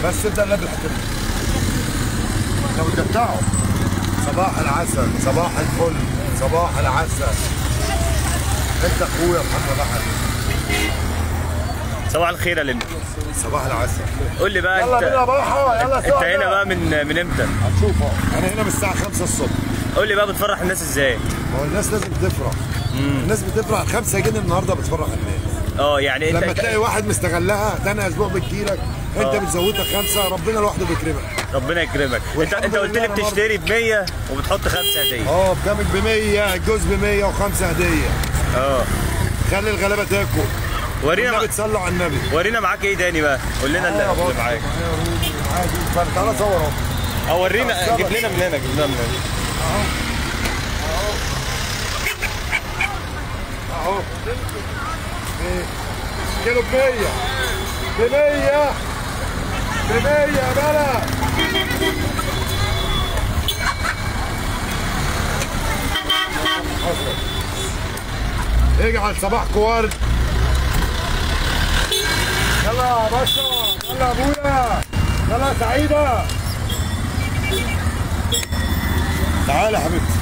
بس ابدا النبي الحكم لو تقطعه صباح العسل صباح الفل صباح العسل انت اخويا محمد احمد صباح الخير يا لمبي صباح العسل قول لي بقى يلا انت بينا بقى يلا انت هنا بقى من من امتى؟ هتشوف اهو انا هنا من الساعه 5 الصبح قول لي بقى بتفرح الناس ازاي؟ ما هو الناس لازم تفرح الناس بتفرح 5 جنيه النهارده بتفرح الناس اه يعني انت لما تلاقي واحد مستغلها تاني اسبوع بتجيلك انت آه. بتزودها خمسه ربنا لوحده بيكرمك ربنا يكرمك انت والحمد انت قلت لي لله أنا بتشتري ب 100 وبتحط خمسه هديه اه بكامل ب 100 الجوز ب 100 وخمسه هديه اه خلي الغلابه تاكل ورينا النبي مع... تصلوا على النبي ورينا معاك ايه تاني بقى قول لنا اللي, اللي معاك عادي تعالى صور اهو اه ورينا جيب لنا من هنا جيب لنا من هنا اهو إيه. كيلو ب 100 ب 100 ب 100 يا بلد اجعل صباحكم ورد يلا يا باشا يلا يا ابويا يلا يا سعيده تعالى يا حبيبتي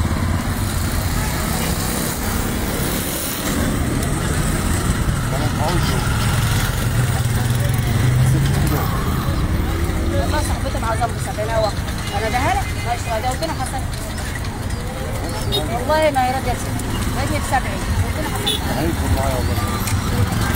والله صاحبتي مع ذنب سبعين واحد انا ده لك ماشي ده قلت له حسن والله ما هي راضيه تسيب راضيه ب 70 قلت له حسن هيكون معايا والله